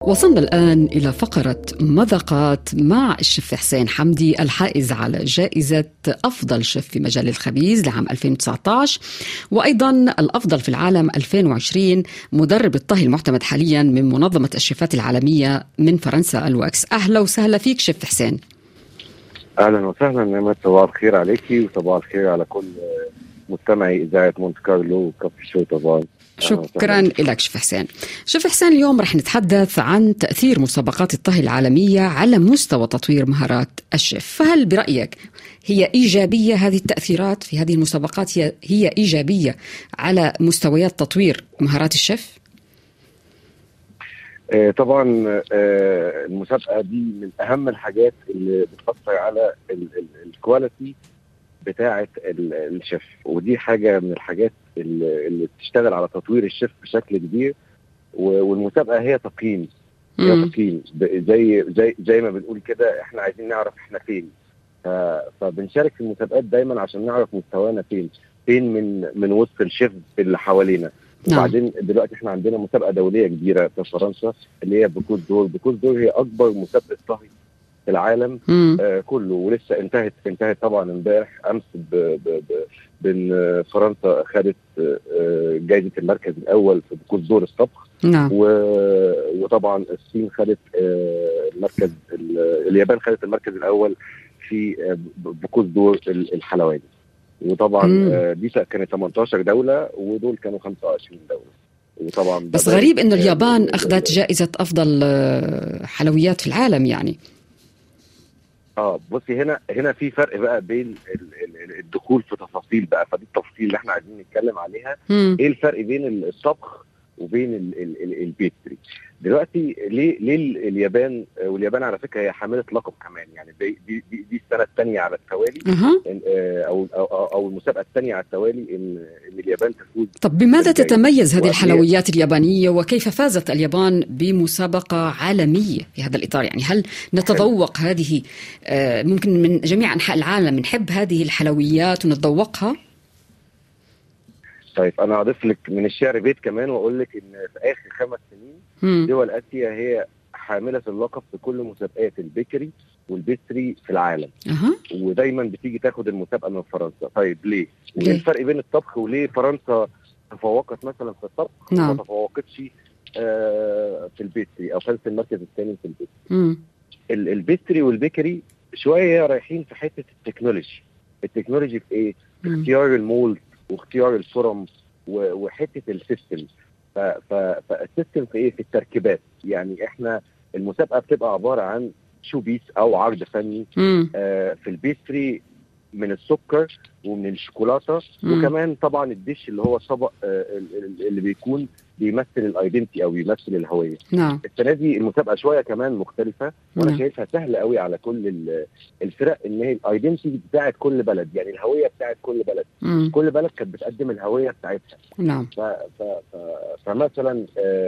وصلنا الآن إلى فقرة مذاقات مع الشيف حسين حمدي الحائز على جائزة أفضل شيف في مجال الخبيز لعام 2019 وأيضا الأفضل في العالم 2020 مدرب الطهي المعتمد حاليا من منظمة الشيفات العالمية من فرنسا الواكس أهلا وسهلا فيك شيف حسين اهلا وسهلا نعمة صباح الخير عليكي وصباح الخير على كل مستمعي اذاعه مونت كارلو وكافي شو طبعا شكرا لك شيف حسين شيف حسين اليوم رح نتحدث عن تأثير مسابقات الطهي العالمية على مستوى تطوير مهارات الشيف فهل برأيك هي إيجابية هذه التأثيرات في هذه المسابقات هي, هي إيجابية على مستويات تطوير مهارات الشيف؟ آه طبعا آه المسابقه دي من اهم الحاجات اللي بتاثر على الكواليتي بتاعه الشيف ودي حاجه من الحاجات اللي, اللي بتشتغل على تطوير الشيف بشكل كبير والمسابقه هي تقييم هي تقييم زي زي زي ما بنقول كده احنا عايزين نعرف احنا فين فبنشارك في المسابقات دايما عشان نعرف مستوانا فين فين من من وسط الشيف اللي حوالينا نعم. وبعدين دلوقتي احنا عندنا مسابقه دوليه كبيره في فرنسا اللي هي بكوز دور بكوز دور هي اكبر مسابقه طهي في العالم مم. آه كله ولسه انتهت انتهت طبعا امبارح امس ب ب ب بان آه، فرنسا خدت آه، جائزه المركز الاول في بكوز دور الطبخ نعم و- وطبعا الصين خدت آه، المركز ال- اليابان خدت المركز الاول في آه، ب- بكوز دور ال- الحلواني وطبعا مم. آه، دي كانت 18 دوله ودول كانوا 25 دوله وطبعا بس ده- غريب انه آه، اليابان ال- اخذت جائزه افضل آه، حلويات في العالم يعني اه بصي هنا هنا في فرق بقى بين ال- ال- الدخول في تفاصيل بقى فدي التفاصيل اللي احنا عايزين نتكلم عليها مم. ايه الفرق بين الطبخ وبين ال- ال- ال- البيتري دلوقتي ليه ليه ال- اليابان واليابان على فكره هي حامله لقب كمان يعني دي دي, دي, دي السنه الثانيه على التوالي أها. إن- آه، او او أو- او المسابقه الثانيه على التوالي ان ان اليابان تفوز طب بماذا بالجائزة. تتميز هذه وهي- الحلويات اليابانية وكيف فازت اليابان بمسابقة عالمية في هذا الإطار يعني هل نتذوق هذه آه، ممكن من جميع أنحاء العالم نحب هذه الحلويات ونتذوقها طيب انا اضيف لك من الشعر بيت كمان واقول لك ان في اخر خمس سنين مم. دول اسيا هي حامله اللقب في كل مسابقات البيكري والبيستري في العالم أها ودايما بتيجي تاخد المسابقه من فرنسا طيب ليه؟ ليه؟ وايه الفرق بين الطبخ وليه فرنسا تفوقت مثلا في الطبخ نعم. وما تفوقتش آه في البيستري او خدت المركز الثاني في البيستري مم. ال- البيستري والبيكري شويه رايحين في حته التكنولوجي التكنولوجي في ايه؟ مم. اختيار المولد واختيار الفرم و- وحته السيستم ف- ف- فالسيستم في ايه؟ في التركيبات يعني احنا المسابقه بتبقى عباره عن شو بيس او عرض فني مم. آه، في البيستري من السكر ومن الشوكولاته مم. وكمان طبعا الدش اللي هو الطبق آه، ال- ال- اللي بيكون بيمثل الايدنتي او بيمثل الهويه نعم السنه دي المسابقه شويه كمان مختلفه وانا نعم. شايفها سهله قوي على كل ال- الفرق ان هي الايدنتي بتاعت كل بلد يعني الهويه بتاعت كل بلد مم. كل بلد كانت بتقدم الهويه بتاعتها نعم ف ف ف فمثلا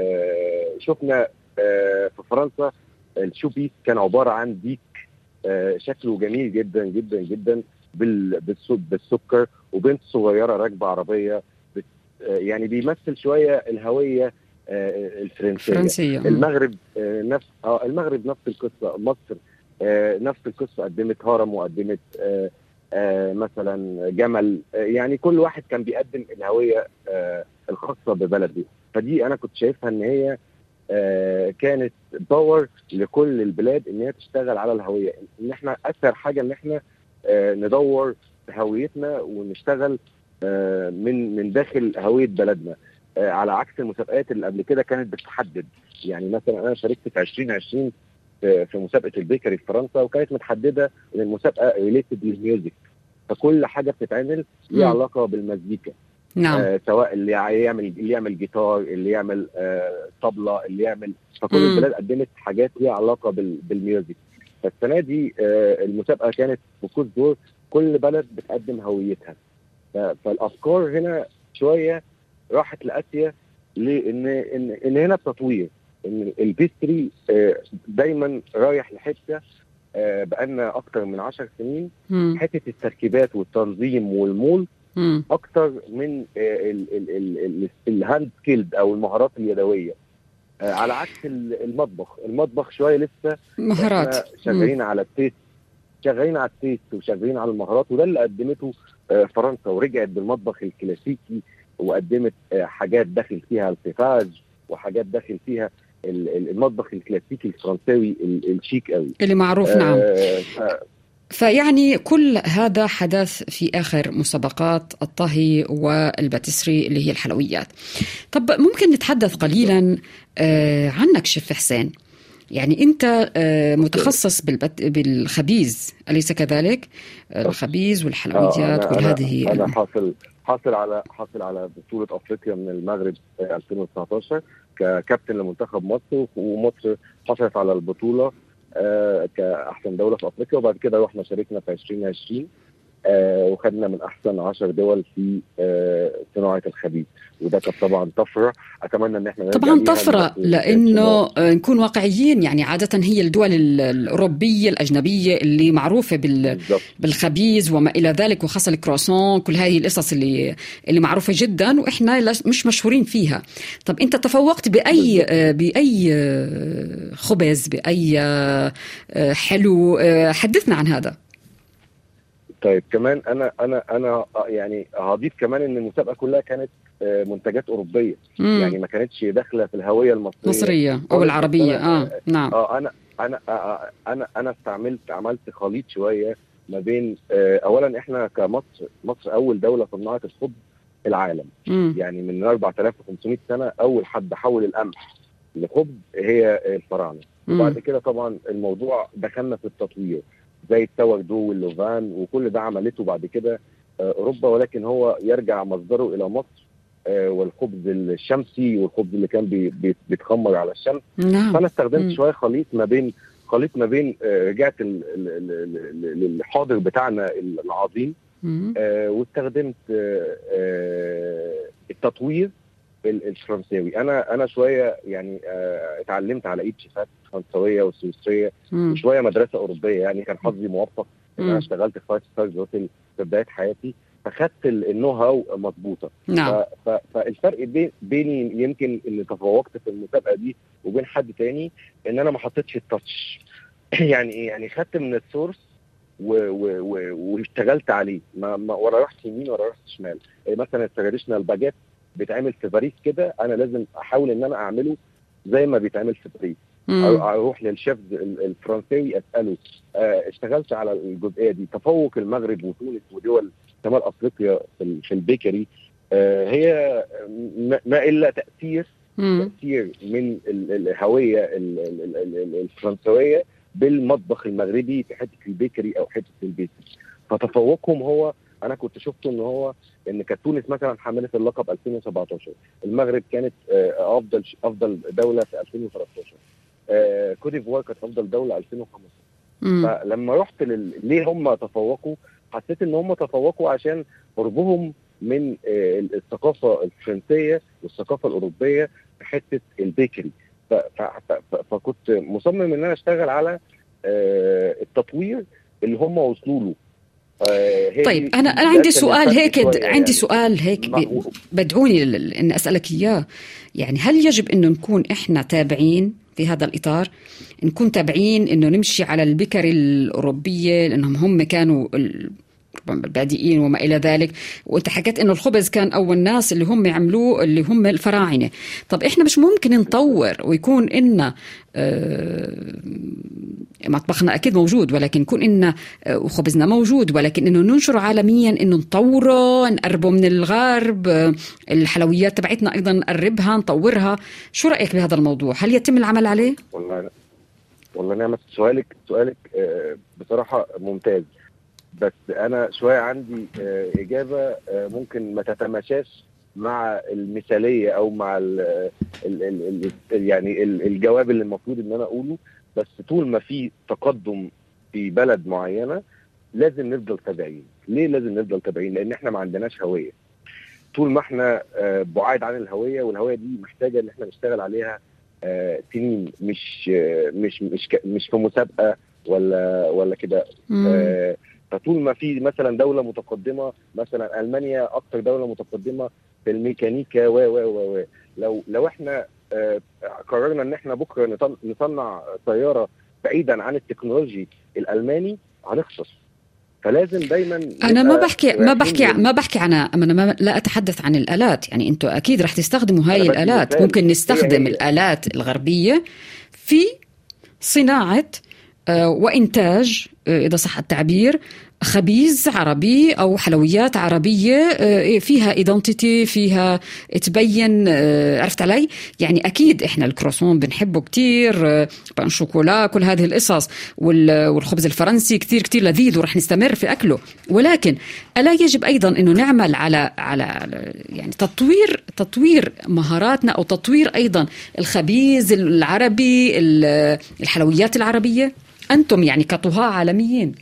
آه، شفنا آه، في فرنسا الشو بيس كان عباره عن ديك آه، شكله جميل جدا جدا جدا بال- بالس- بالسكر وبنت صغيره راكبه عربيه بت- آه، يعني بيمثل شويه الهويه آه، الفرنسيه فرنسية مم. المغرب آه، نفس اه المغرب نفس القصه مصر آه، نفس القصه قدمت هرم وقدمت آه، آه، مثلا جمل آه، يعني كل واحد كان بيقدم الهويه آه، الخاصه ببلده فدي انا كنت شايفها ان هي آه، كانت باور لكل البلاد ان هي تشتغل على الهويه ان احنا اسهل حاجه ان احنا آه، ندور في هويتنا ونشتغل آه، من من داخل هويه بلدنا آه، على عكس المسابقات اللي قبل كده كانت بتحدد يعني مثلا انا شاركت في 2020 في في مسابقه البيكري في فرنسا وكانت متحدده ان المسابقه ريليتد للميوزك فكل حاجه بتتعمل ليها مم. علاقه بالمزيكا نعم آه سواء اللي يعمل اللي يعمل جيتار اللي يعمل آه طبله اللي يعمل فكل مم. البلاد قدمت حاجات ليها علاقه بال بالميوزك فالسنه دي آه المسابقه كانت بكوز دور كل بلد بتقدم هويتها ف- فالافكار هنا شويه راحت لاسيا لان ان ان هنا التطوير ان البيستري آه، دايما رايح لحته آه، بقالنا اكتر من عشر سنين مم. حته التركيبات والتنظيم والمول مم. اكتر من آه، ال- ال- ال- ال- الهاند سكيلد او المهارات اليدويه آه، على عكس ال- المطبخ المطبخ شويه لسه مهارات إحنا شغالين على التيست شغالين على التيست وشغالين على المهارات وده اللي قدمته آه، فرنسا ورجعت بالمطبخ الكلاسيكي وقدمت آه، حاجات داخل فيها الفيفاج وحاجات داخل فيها ال- ال- المطبخ الكلاسيكي الفرنساوي ال- الشيك قوي اللي معروف نعم آه، ف- فيعني كل هذا حدث في آخر مسابقات الطهي والباتسري اللي هي الحلويات طب ممكن نتحدث قليلا آه، عنك شيف حسين يعني أنت آه، متخصص بالبت... بالخبيز أليس كذلك؟ الخبيز آه، والحلويات أنا- كل أنا- هذه انا حاصل حاصل على حاصل على بطوله افريقيا من المغرب آه، 2019 ككابتن لمنتخب مصر ومصر حصلت على البطوله آه، كاحسن دوله في افريقيا وبعد كده رحنا شاركنا في 2020 آه، وخدنا من احسن 10 دول في آه، صناعه الخبيز وده كانت طبعا طفره اتمنى ان احنا نرجع طبعا ليها طفرة نفس لأنه آه، نكون واقعيين يعني عادة هي الدول ال- الأوروبية الأجنبية اللي معروفة بال... بالظبط بالخبيز وما الى ذلك وخاصه الكرواسون كل هذه القصص اللي اللي معروفه جدا واحنا لس- مش مشهورين فيها طب انت تفوقت باي آه، باي آه، خبز باي آه، آه، حلو آه، حدثنا عن هذا طيب كمان انا انا انا آه، يعني هضيف كمان ان المسابقه كلها كانت آه، منتجات اوروبيه مم. يعني ما كانتش داخله في الهويه المصريه مصريه او العربيه اه نعم اه انا انا آه، انا انا استعملت عملت خليط شويه ما بين آه، اولا احنا كمصر مصر اول دوله صنعت الخبز في العالم مم. يعني من 4500 سنه اول حد حول القمح لخبز هي الفراعنه وبعد مم. كده طبعا الموضوع دخلنا في التطوير زي السوردو واللوفان وكل ده عملته بعد كده آه، اوروبا ولكن هو يرجع مصدره الى مصر آه، والخبز الشمسي والخبز اللي كان بي- بي- بيتخمر على الشمس نعم فانا استخدمت مم. شويه خليط ما بين خليط ما بين آه، رجعت ال- ال- ال- ال- للحاضر بتاعنا العظيم مم. آه، واستخدمت آه، آه، التطوير ال- الفرنساوي انا انا شويه يعني آه، اتعلمت على ايد شيفات فرنسويه وسويسريه مم. وشويه مدرسه اوروبيه يعني كان حظي موفق ان انا مم. اشتغلت في فايف ستارز هوتيل في بدايه حياتي فخدت ال- النو هاو مظبوطه نعم ف- ف- فالفرق بين بيني يمكن اللي تفوقت في المسابقه دي وبين حد تاني ان انا ما حطيتش التاتش يعني ايه يعني خدت من السورس و- و- و- واشتغلت عليه ما, ما ولا رحت يمين ولا رحت شمال إيه مثلا التراديشنال باجيت بيتعمل في باريس كده انا لازم احاول ان انا اعمله زي ما بيتعمل في باريس مم. أو اروح للشيف ال- الفرنساوي اساله آه، اشتغلت على الجزئيه دي تفوق المغرب وتونس ودول شمال افريقيا في ال- في البيكري آه، هي ما- ما الا تاثير مم. تاثير من ال- الهويه ال- ال- ال- ال- ال- الفرنسويه بالمطبخ المغربي في حته البيكري او حته البيتي فتفوقهم هو انا كنت شفته ان هو ان كانت تونس مثلا حملت اللقب 2017 المغرب كانت آه، افضل افضل دوله في 2013 آه، كوت ديفوار كانت افضل دوله 2015 مم. فلما رحت لل... ليه هم تفوقوا حسيت ان هم تفوقوا عشان قربهم من آه، الثقافه الفرنسيه والثقافه الاوروبيه في حته البيكري ف... ف... ف... ف... فكنت مصمم ان انا اشتغل على آه، التطوير اللي هم وصلوا له آه، هي طيب دي- انا انا ده عندي كان سؤال الفرق هيك شوية عندي يعني. سؤال هيك ما ب- هو- بدعوني ل- اني اسالك اياه يعني هل يجب انه نكون احنا تابعين في هذا الاطار نكون تابعين انه نمشي على البكر الاوروبيه لانهم هم كانوا ال- ربما البادئين وما الى ذلك وانت حكيت انه الخبز كان اول ناس اللي هم عملوه اللي هم الفراعنه طب احنا مش ممكن نطور ويكون إن آه، مطبخنا اكيد موجود ولكن يكون إن آه، وخبزنا موجود ولكن انه ننشره عالميا انه نطوره نقربه من الغرب آه، الحلويات تبعتنا ايضا نقربها نطورها شو رايك بهذا الموضوع هل يتم العمل عليه والله والله نعمة سؤالك سؤالك آه، بصراحة ممتاز بس أنا شوية عندي آه، إجابة آه، ممكن ما تتماشاش مع المثالية أو مع ال ال ال ال يعني ال- الجواب اللي المفروض إن أنا أقوله بس طول ما في تقدم في بلد معينة لازم نفضل تابعين ليه لازم نفضل تابعين لأن إحنا ما عندناش هوية طول ما إحنا آه، بعاد عن الهوية والهوية دي محتاجة إن إحنا نشتغل عليها آه، سنين مش آه، مش مش ك- مش في مسابقه ولا ولا كده مم. آه، فطول ما في مثلا دوله متقدمه مثلا المانيا اكتر دوله متقدمه في الميكانيكا و و و و لو لو احنا آه، قررنا ان احنا بكره نطن- نصنع سياره بعيدا عن التكنولوجي الالماني هنخسر فلازم دايما انا ما نبقى بحكي ما رايحين بحكي لل- ما بحكي عن انا ما لا اتحدث عن الالات يعني انتم اكيد رح تستخدموا هاي أنا بدي الالات مثال. ممكن نستخدم هي هي. الالات الغربيه في صناعه آه، وانتاج آه، اذا صح التعبير خبيز عربي او حلويات عربيه آه، فيها ايدنتيتي فيها تبين آه، عرفت علي يعني اكيد احنا الكروسون بنحبه كتير آه، بان شوكولا كل هذه القصص وال- والخبز الفرنسي كتير كتير لذيذ ورح نستمر في اكله ولكن الا يجب ايضا انه نعمل على على على- يعني تطوير تطوير مهاراتنا او تطوير ايضا الخبيز العربي ال- الحلويات العربيه انتم يعني كطهاة عالميين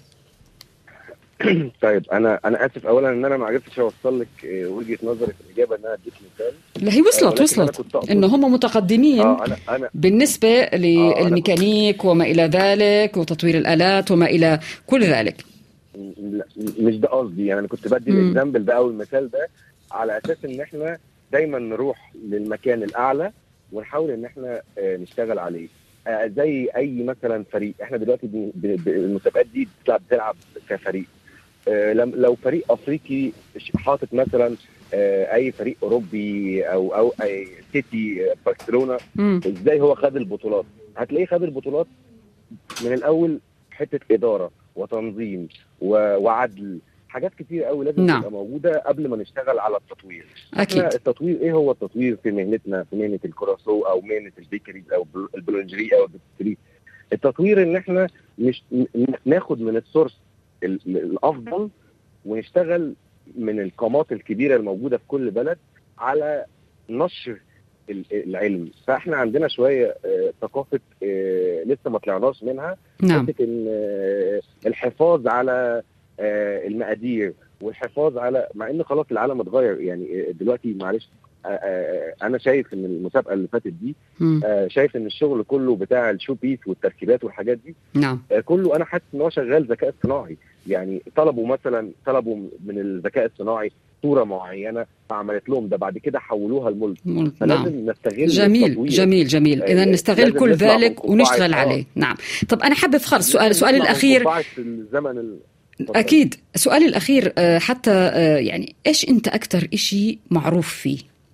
طيب انا انا اسف اولا ان انا ما عرفتش اوصل لك آه، وجهه نظري في الاجابه ان انا اديك مثال لا هي وصلت ولكن أنا وصلت كنت أقصد- انه هم متقدمين اه انا انا بالنسبة أنا- للميكانيك وما إلى ذلك وتطوير الآلات وما إلى كل ذلك لا، مش ده قصدي يعني انا كنت بدي مم. الاكزامبل ده او المثال ده على اساس ان احنا دايما نروح للمكان الاعلى ونحاول ان احنا آه، نشتغل عليه آه، زي اي مثلا فريق احنا دلوقتي بن- ب- ب- المسابقات دي بتلعب بتلعب كفريق آه، لم- لو فريق افريقي ش- حاطط مثلا آه، اي فريق اوروبي او او اي سيتي آه، برشلونه مم. ازاي هو خد البطولات هتلاقيه خد البطولات من الاول حته اداره وتنظيم و- وعدل حاجات كتير قوي لازم نعم. تبقى موجوده قبل ما نشتغل على التطوير أكيد احنا التطوير ايه هو التطوير في مهنتنا في مهنه الكراسو او مهنه البيكريز او البل- البولنجري او البستري التطوير ان احنا مش ن- ناخد من السورس ال- ال- الافضل ونشتغل من القامات الكبيره الموجوده في كل بلد على نشر ال- العلم فاحنا عندنا شويه آه، ثقافه آه، لسه ما طلعناش منها نعم حته ان آه، الحفاظ على آه، المقادير والحفاظ على مع ان خلاص العالم اتغير يعني آه، دلوقتي معلش آه، آه، انا شايف ان المسابقه اللي فاتت دي مم. آه، شايف ان الشغل كله بتاع الشو بيس والتركيبات والحاجات دي نعم آه، كله انا حاسس ان هو شغال ذكاء اصطناعي يعني طلبوا مثلا طلبوا من الذكاء الصناعي صوره معينه فعملت لهم ده بعد كده حولوها لملك مم. فلازم نعم نستغل جميل التطوير. جميل جميل اذا آه، نستغل لازم كل نطلع من ذلك قبعة- ونشتغل آه. عليه نعم طب انا حابب خلص سؤال لازم سؤالي نطلع من الاخير قبعة الزمن ال... اتفضل. اكيد سؤالي الاخير آه، حتى آه، يعني ايش انت اكثر إشي معروف فيه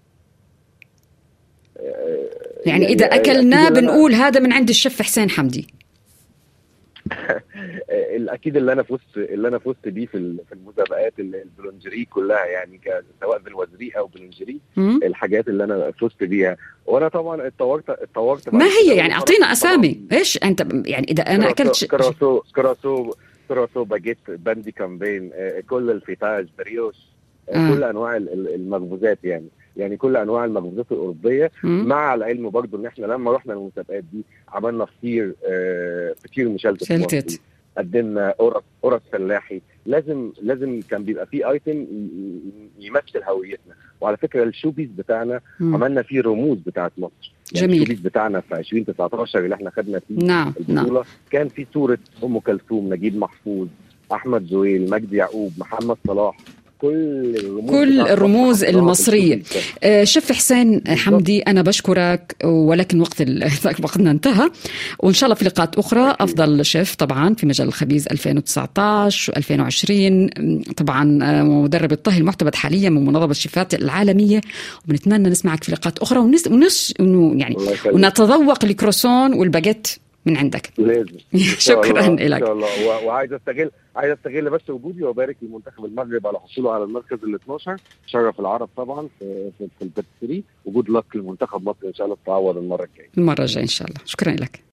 آه، يعني اذا أكيد اكلناه اللي أنا- بنقول هذا من عند الشيف حسين حمدي آه، الاكيد اللي انا فزت اللي انا فزت بيه في ال- في المسابقات ال- البلونجري كلها يعني ك- سواء بالوزري او بلونجري مم؟ الحاجات اللي انا فزت بيها وانا طبعا اتطورت اتطورت ما بعد هي كده يعني وخلاص اعطينا طبعاً اسامي ايش انت يعني اذا انا كراسو- اكلت ش... كراسو كراسو كراسو باجيت باندي كامبين آه، كل الفيتاج بريوش آه، آه. كل انواع ال- ال- المخبوزات يعني يعني كل انواع المخبوزات الاوروبيه مم؟ مع العلم برضو ان احنا لما رحنا المسابقات دي عملنا فطير آه، فطير مشلتت شلتت. مصري. قدمنا قرص قرص فلاحي لازم لازم كان بيبقى فيه ايتم يمثل هويتنا وعلى فكره الشوبيز بتاعنا مم. عملنا فيه رموز بتاعت مصر يعني جميل. الشوبيز بتاعنا في 2019 اللي احنا خدنا فيه نعم نعم البطوله كان في صوره ام كلثوم نجيب محفوظ احمد زويل مجدي يعقوب محمد صلاح كل الرموز كل بتاعت مصر الرموز حطيناها في المصرية. الشوبيز ده. آه، شيف حسين حمدي انا بشكرك ولكن وقت ال... وقتنا انتهى وان شاء الله في لقاءات اخرى أكيد. افضل شيف طبعا في مجال الخبيز 2019 و2020 طبعا آه، مدرب الطهي المعتمد حاليا من منظمه الشيفات العالميه وبنتمنى نسمعك في لقاءات اخرى ونس... ونس... إنه يعني الله يخليك ونتذوق الكروسون والباجيت من عندك لازم إن شاء شكرا الله، لك ان شاء الله و- وعايز استغل عايز استغل بس وجودي وابارك لمنتخب المغرب على حصوله على المركز ال 12 شرف العرب طبعا في في, في الباتسري وجود لك لمنتخب مصر ان شاء الله تتعوض المره الجايه المره الجايه ان شاء الله شكرا لك